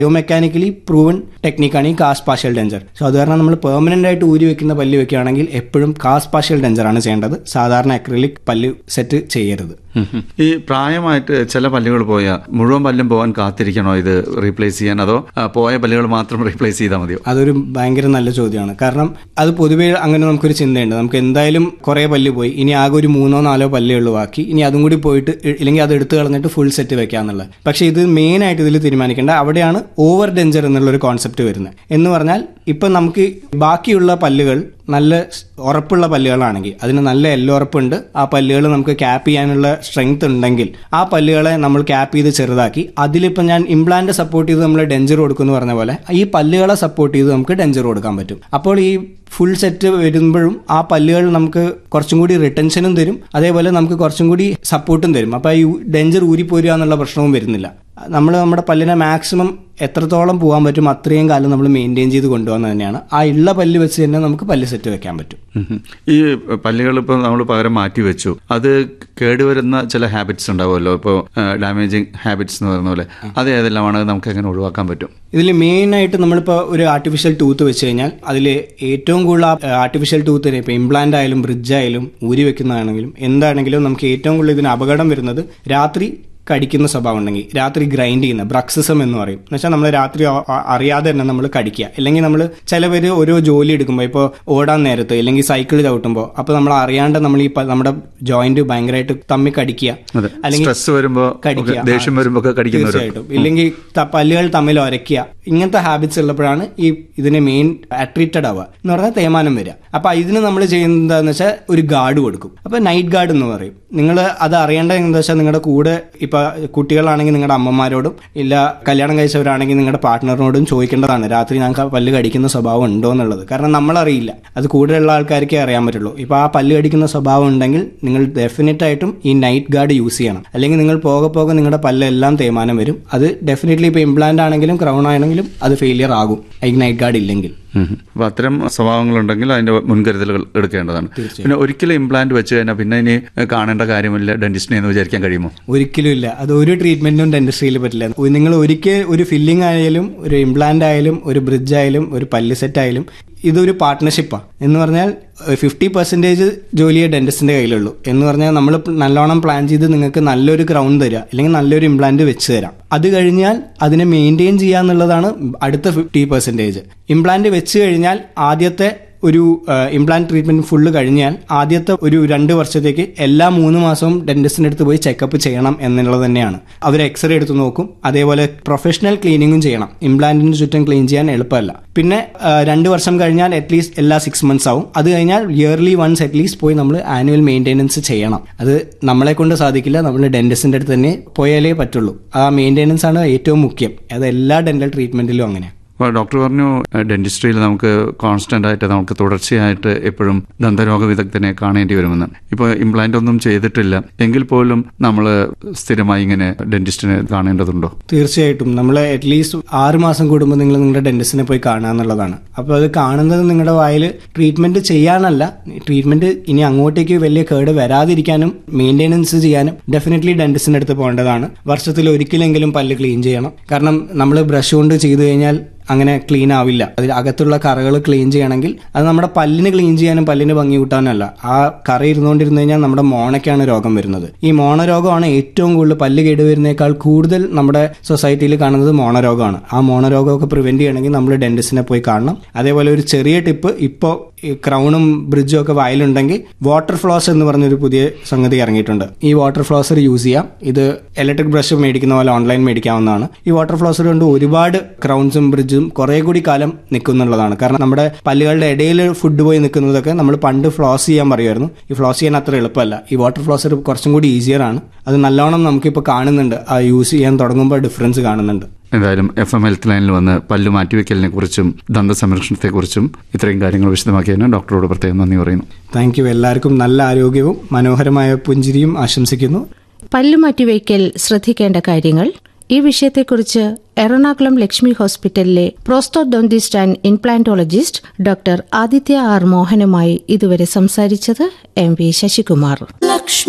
ബയോമെക്കാനിക്കലി proven ടെക്നിക്കാണ് ഈ കാസ് പാഷ്യൽ denture so അത് കാരണം നമ്മൾ പെർമനന്റ് ആയിട്ട് ഊരി വെക്കുന്ന പല്ല് വെക്കുകയാണെങ്കിൽ എപ്പോഴും കാസ് പാഷ്യൽ ഡെഞ്ചർ ആണ് ചെയ്യേണ്ടത് സാധാരണ അക്രിലിക് പല്ല് സെറ്റ് ചെയ്യരുത് ഉം ഉം. ഈ പ്രായമായിട്ട് ചില പല്ലുകൾ പോയാൽ മുഴുവൻ പല്ലും പോകാൻ കാത്തിരിക്കണോ ഇത് റീപ്ലേസ് ചെയ്യാൻ അതോ ആ, പോയ പല്ലുകൾ മാത്രം റീപ്ലേസ് ചെയ്താൽ മതിയോ അതൊരു ഭയങ്കര നല്ല ചോദ്യമാണ് കാരണം അത് പൊതുവേ അങ്ങനെ നമുക്കൊരു ചിന്തയുണ്ട് നമുക്ക് എന്തായാലും കുറേ പല്ല് പോയി ഇനി ആകെ ഒരു മൂന്നോ നാലോ പല്ലേ ഉള്ളൂ ബാക്കി ഇനി അതും കൂടി പോയിട്ട് ഇ- ഇല്ലെങ്കിൽ അത് എടുത്തു കളഞ്ഞിട്ട് ഫുൾ സെറ്റ് വെക്കാന്നുള്ളത് പക്ഷേ ഇത് മെയിൻ ആയിട്ട് ഇതിൽ തീരുമാനിക്കേണ്ട അവിടെയാണ് ഓവർ ഡെഞ്ചർ എന്നുള്ള ഒരു കോൺസെപ്റ്റ് വരുന്നത് എന്ന് പറഞ്ഞാൽ ഇപ്പം നമുക്ക് ബാക്കിയുള്ള പല്ലുകൾ നല്ല സ് ഉറപ്പുള്ള പല്ലുകളാണെങ്കിൽ അതിന് നല്ല എല്ലുറപ്പുണ്ട് ആ പല്ലുകൾ നമുക്ക് ക്യാപ്പ് ചെയ്യാനുള്ള സ്ട്രെങ്ത് ഉണ്ടെങ്കിൽ ആ പല്ലുകളെ നമ്മൾ ക്യാപ്പ് ചെയ്ത് ചെറുതാക്കി അതിലിപ്പോൾ ഞാൻ ഇംപ്ലാന്റ് സപ്പോർട്ട് ചെയ്ത് നമ്മൾ ഡെഞ്ചർ കൊടുക്കുമെന്ന് പറഞ്ഞ പോലെ ഈ പല്ലുകളെ സപ്പോർട്ട് ചെയ്ത് നമുക്ക് ഡെഞ്ചർ കൊടുക്കാൻ പറ്റും അപ്പോൾ ഈ ഫുൾ സെറ്റ് വരുമ്പോഴും ആ പല്ലുകൾ നമുക്ക് കുറച്ചും കൂടി റിട്ടൻഷനും തരും അതേപോലെ നമുക്ക് കുറച്ചും കൂടി സപ്പോർട്ടും തരും അപ്പോൾ ഈ ഡെഞ്ചർ ഊരിപ്പോരുക എന്നുള്ള പ്രശ്നവും വരുന്നില്ല നമ്മൾ നമ്മുടെ പല്ലിനെ മാക്സിമം എത്രത്തോളം പോകാൻ പറ്റും അത്രയും കാലം നമ്മൾ മെയിൻറ്റെയിൻ ചെയ്ത് കൊണ്ടുപോകുന്നത് തന്നെയാണ് ആ ഉള്ള പല്ല് വെച്ച് തന്നെ നമുക്ക് പല്ല് സെറ്റ് വെക്കാൻ പറ്റും ഉം ഉം. ഈ പല്ലുകൾ ഇപ്പോൾ നമ്മൾ പകരം മാറ്റി വെച്ചു അത് കേടുവരുന്ന ചില ഹാബിറ്റ്സ് ഉണ്ടാവുമല്ലോ ഇപ്പോൾ ഡാമേജിങ് ഹാബിറ്റ്സ് എന്ന് പറയുന്ന പോലെ അത് ഏതെല്ലാമാണ് നമുക്ക് എങ്ങനെ ഒഴിവാക്കാൻ പറ്റും ഇതിൽ മെയിൻ ആയിട്ട് നമ്മളിപ്പോൾ ഒരു ആർട്ടിഫിഷ്യൽ ടൂത്ത് വെച്ച് കഴിഞ്ഞാൽ അതിൽ ഏറ്റവും കൂടുതൽ ആർട്ടിഫിഷ്യൽ ടൂത്തിന് ഇപ്പോൾ ഇംപ്ലാന്റ് ആയാലും ബ്രിഡ്ജ് ആയാലും ഊരി വെക്കുന്നതാണെങ്കിലും എന്താണെങ്കിലും നമുക്ക് ഏറ്റവും കൂടുതൽ ഇതിന് അപകടം വരുന്നത് രാത്രി കടിക്കുന്ന സ്വഭാവം ഉണ്ടെങ്കിൽ രാത്രി ഗ്രൈൻഡ് ചെയ്യുന്ന ബ്രക്സിസം എന്ന് പറയും എന്ന് വെച്ചാൽ നമ്മൾ രാത്രി അ- അ- അറിയാതെ തന്നെ നമ്മൾ കടിക്കുക അല്ലെങ്കിൽ നമ്മൾ ചിലവർ ഓരോ ജോലി എടുക്കുമ്പോൾ ഇപ്പോൾ ഓടാൻ നേരത്ത് അല്ലെങ്കിൽ സൈക്കിൾ ചവിട്ടുമ്പോൾ അപ്പോൾ നമ്മൾ അറിയാണ്ട് നമ്മൾ ഈ പ- നമ്മുടെ ജോയിന്റ് ഭയങ്കരമായിട്ട് തമ്മി കടിക്കുക അതെ സ്ട്രെസ് വരുമ്പോൾ കടിക്കുക. ദേഷ്യം വരുമ്പോൾ ഒക്കെ കടിക്കുന്നവർ തീർച്ചയായിട്ടും ഇല്ലെങ്കിൽ ത- പല്ലുകൾ തമ്മിൽ ഒരയ്ക്കുക ഇങ്ങനത്തെ ഹാബിറ്റ്സ് ഉള്ളപ്പോഴാണ് ഈ ഇതിന് മെയിൻ അട്രീറ്റഡ് ആവുക എന്ന് പറഞ്ഞാൽ തേയ്മാനം വരിക അപ്പൊ ഇതിന് നമ്മൾ ചെയ്യുന്നത് എന്താന്ന് വെച്ചാൽ ഒരു ഗാർഡ് കൊടുക്കും അപ്പൊ നൈറ്റ് ഗാർഡ് എന്ന് പറയും നിങ്ങൾ അത് അറിയേണ്ടത് എന്താ വെച്ചാൽ നിങ്ങളുടെ കൂടെ ഇപ്പൊ കുട്ടികളാണെങ്കിൽ നിങ്ങളുടെ അമ്മമാരോടും ഇല്ല കല്യാണം കഴിച്ചവരാണെങ്കിൽ നിങ്ങളുടെ പാർട്ട്ണറിനോടും ചോദിക്കേണ്ടതാണ് രാത്രി ഞങ്ങൾക്ക് പല്ല് കടിക്കുന്ന സ്വഭാവം ഉണ്ടോ എന്നുള്ളത് കാരണം നമ്മളറിയില്ല അത് കൂടെയുള്ള ആൾക്കാർക്കേ അറിയാൻ പറ്റുള്ളൂ ഇപ്പൊ ആ പല്ല് കടിക്കുന്ന സ്വഭാവം ഉണ്ടെങ്കിൽ നിങ്ങൾ ഡെഫിനറ്റ് ആയിട്ടും ഈ നൈറ്റ് ഗാർഡ് യൂസ് ചെയ്യണം അല്ലെങ്കിൽ നിങ്ങൾ പോകെ പോകെ നിങ്ങളുടെ പല്ലെല്ലാം തേയ്മാനം വരും അത് ഡെഫിനറ്റ്ലി ഇപ്പൊ ഇംപ്ലാന്റ് ആണെങ്കിലും ക്രൗൺ ആണെങ്കിലും അത് ഫെയിലിയർ ആകും ഈ നൈറ്റ് ഗാർഡ് ഇല്ലെങ്കിൽ അപ്പോൾ അത്തരം സ്വഭാവങ്ങളുണ്ടെങ്കിൽ അതിന്റെ മുൻകരുതലുകൾ എടുക്കേണ്ടതാണ് പിന്നെ ഒരിക്കലും ഇംപ്ലാന്റ് വെച്ച് കഴിഞ്ഞാൽ പിന്നെ ഇനി കാണേണ്ട കാര്യമില്ല ഡെന്റിസ്റ്റിനെ എന്ന് വിചാരിക്കാൻ കഴിയുമോ ഒരിക്കലും ഇല്ല അത് ഒരു ട്രീറ്റ്മെന്റിനും ഡെന്റിസ്ട്രിയിൽ പറ്റില്ല ഒ- നിങ്ങൾ ഒരിക്കൽ ഒരു ഫില്ലിംഗ് ആയാലും ഒരു ഇംപ്ലാന്റ് ആയാലും ഒരു ബ്രിഡ്ജ് ആയാലും ഒരു പല്ല് സെറ്റ് ആയാലും ഇതൊരു പാർട്ട്ണർഷിപ്പാണ് എന്ന് പറഞ്ഞാൽ ഫിഫ്റ്റി പെർസെൻറ്റേജ് ജോലിയെ ഡെന്റിസ്റ്റിന്റെ കയ്യിലുള്ളൂ എന്ന് പറഞ്ഞാൽ നമ്മൾ നല്ലോണം പ്ലാൻ ചെയ്ത് നിങ്ങൾക്ക് നല്ലൊരു ക്രൗൺ തരിക അല്ലെങ്കിൽ നല്ലൊരു ഇംപ്ലാന്റ് വെച്ച് തരാം അത് കഴിഞ്ഞാൽ അതിനെ മെയിൻറ്റെയിൻ ചെയ്യുക എന്നുള്ളതാണ് അടുത്ത ഫിഫ്റ്റി പെർസെൻറ്റേജ് ഇംപ്ലാന്റ് വെച്ച് കഴിഞ്ഞാൽ ആദ്യത്തെ ഒരു ഇംപ്ലാന്റ് ട്രീറ്റ്മെന്റ് ഫുള്ള് കഴിഞ്ഞാൽ ആദ്യത്തെ ഒരു രണ്ട് വർഷത്തേക്ക് എല്ലാ മൂന്ന് മാസവും ഡെന്റിസ്റ്റിന്റെ അടുത്ത് പോയി ചെക്കപ്പ് ചെയ്യണം എന്നുള്ളത് തന്നെയാണ് അവർ എക്സ്റേ എടുത്ത് നോക്കും അതേപോലെ പ്രൊഫഷണൽ ക്ലീനിങ്ങും ചെയ്യണം ഇംപ്ലാന്റിന് ചുറ്റും ക്ലീൻ ചെയ്യാൻ എളുപ്പമല്ല പിന്നെ ആ, രണ്ട് വർഷം കഴിഞ്ഞാൽ അറ്റ്ലീസ്റ്റ് എല്ലാ സിക്സ് മന്ത്സ് ആവും അത് കഴിഞ്ഞാൽ ഇയർലി വൺസ് അറ്റ്ലീസ്റ്റ് പോയി നമ്മൾ ആനുവൽ മെയിൻ്റെനൻസ് ചെയ്യണം അത് നമ്മളെ കൊണ്ട് സാധിക്കില്ല നമ്മൾ ഡെന്റിസ്റ്റിന്റെ അടുത്ത് തന്നെ പോയാലേ പറ്റുള്ളൂ ആ മെയിൻ്റെനൻസ് ആണ് ഏറ്റവും മുഖ്യം അത് എല്ലാ ഡെന്റൽ ട്രീറ്റ്മെന്റിലും അങ്ങനെ അപ്പോൾ ഡോക്ടർ പറഞ്ഞു ഡെന്റിസ്ട്രിയിൽ നമുക്ക് കോൺസ്റ്റന്റ് ആയിട്ട് നമുക്ക് തുടർച്ചയായിട്ട് എപ്പോഴും ദന്തരോഗ വിദഗ്ധനെ കാണേണ്ടി വരുമെന്ന് ഇപ്പോൾ ഇംപ്ലാന്റ് ഒന്നും ചെയ്തിട്ടില്ല എങ്കിൽ പോലും നമ്മൾ സ്ഥിരമായി ഇങ്ങനെ ഡെന്റിസ്റ്റിനെ കാണേണ്ടതുണ്ടോ തീർച്ചയായിട്ടും നമ്മൾ അറ്റ്ലീസ്റ്റ് ആറ് മാസം കൂടുമ്പോൾ നിങ്ങൾ നിങ്ങളുടെ ഡെന്റിസ്റ്റിനെ പോയി കാണുക എന്നുള്ളതാണ് അപ്പോൾ അത് കാണുന്നത് നിങ്ങളുടെ വായിൽ ട്രീറ്റ്മെന്റ് ചെയ്യാനല്ല ട്രീറ്റ്മെന്റ് ഇനി അങ്ങോട്ടേക്ക് വലിയ കേട് വരാതിരിക്കാനും മെയിൻ്റെനൻസ് ചെയ്യാനും ഡെഫിനറ്റ്ലി ഡെന്റിസ്റ്റിന്റെ അടുത്ത് പോകേണ്ടതാണ് വർഷത്തിൽ ഒരിക്കലെങ്കിലും പല്ല് ക്ലീൻ ചെയ്യണം കാരണം നമ്മൾ ബ്രഷ് കൊണ്ട് ചെയ്തു കഴിഞ്ഞാൽ അങ്ങനെ ക്ലീൻ ആവില്ല അതിൽ അകത്തുള്ള കറകൾ ക്ലീൻ ചെയ്യണമെങ്കിൽ അത് നമ്മുടെ പല്ലിന് ക്ലീൻ ചെയ്യാനും പല്ലിന് ഭംഗി കൂട്ടാനല്ല ആ കറ ഇരുന്നുകൊണ്ടിരുന്നു കഴിഞ്ഞാൽ നമ്മുടെ മോണയ്ക്കാണ് രോഗം വരുന്നത് ഈ മോണരോഗമാണ് ഏറ്റവും കൂടുതൽ പല്ല് കേടുവരുന്നേക്കാൾ കൂടുതൽ നമ്മുടെ സൊസൈറ്റിയിൽ കാണുന്നത് മോണരോഗമാണ് ആ മോണരോഗമൊക്കെ പ്രിവെന്റ് ചെയ്യണമെങ്കിൽ നമ്മൾ ഡെന്റിസ്റ്റിനെ പോയി കാണണം അതേപോലെ ഒരു ചെറിയ ടിപ്പ് ഇപ്പോൾ ക്രൗണും ബ്രിഡ്ജും ഒക്കെ വായിലുണ്ടെങ്കിൽ വാട്ടർ ഫ്ലോസ് എന്ന് പറഞ്ഞൊരു പുതിയ സംഗതി ഇറങ്ങിയിട്ടുണ്ട് ഈ വാട്ടർ ഫ്ലോസർ യൂസ് ചെയ്യാം ഇത് ഇലക്ട്രിക് ബ്രഷ് മേടിക്കുന്ന പോലെ ഓൺലൈൻ മേടിക്കാവുന്നതാണ് ഈ വാട്ടർ ഫ്ലോസർ കൊണ്ട് ഒരുപാട് ക്രൗൺസും ബ്രിഡ്ജും കുറെ കൂടി കാലം നിൽക്കുന്നുള്ളതാണ് കാരണം നമ്മുടെ പല്ലുകളുടെ ഇടയിൽ ഫുഡ് പോയി നിൽക്കുന്നതൊക്കെ നമ്മൾ പണ്ട് ഫ്ലോസ് ചെയ്യാൻ പറയുമായിരുന്നു ഈ ഫ്ലോസ് ചെയ്യാൻ അത്ര എളുപ്പമല്ല ഈ വാട്ടർ ഫ്ലോസർ കുറച്ചും കൂടി ഈസിയർ ആണ് അത് നല്ലോണം നമുക്കിപ്പോൾ കാണുന്നുണ്ട് ആ യൂസ് ചെയ്യാൻ തുടങ്ങുമ്പോൾ ഡിഫറൻസ് കാണുന്നുണ്ട് എന്തായാലും എഫ് എം ഹെൽത്ത് ലൈനിൽ വന്ന് പല്ല് മാറ്റിവെക്കലിനെ കുറിച്ചും ദന്ത സംരക്ഷണത്തെക്കുറിച്ചും ഇത്രയും കാര്യങ്ങൾ വിശദമാക്കിയതിന് ഡോക്ടറോട് പ്രത്യേകം നന്ദി പറയുന്നു താങ്ക് യു എല്ലാവർക്കും നല്ല ആരോഗ്യവും മനോഹരമായ പുഞ്ചിരിയും ആശംസിക്കുന്നു പല്ലുമാറ്റിവയ്ക്കൽ ശ്രദ്ധിക്കേണ്ട കാര്യങ്ങൾ ഈ വിഷയത്തെക്കുറിച്ച് എറണാകുളം ലക്ഷ്മി ഹോസ്പിറ്റലിലെ prosthodontist and implantologist doctor Aditya R മോഹനുമായി ഇതുവരെ സംസാരിച്ചത് എം വി ശശികുമാർ ലക്ഷ്മി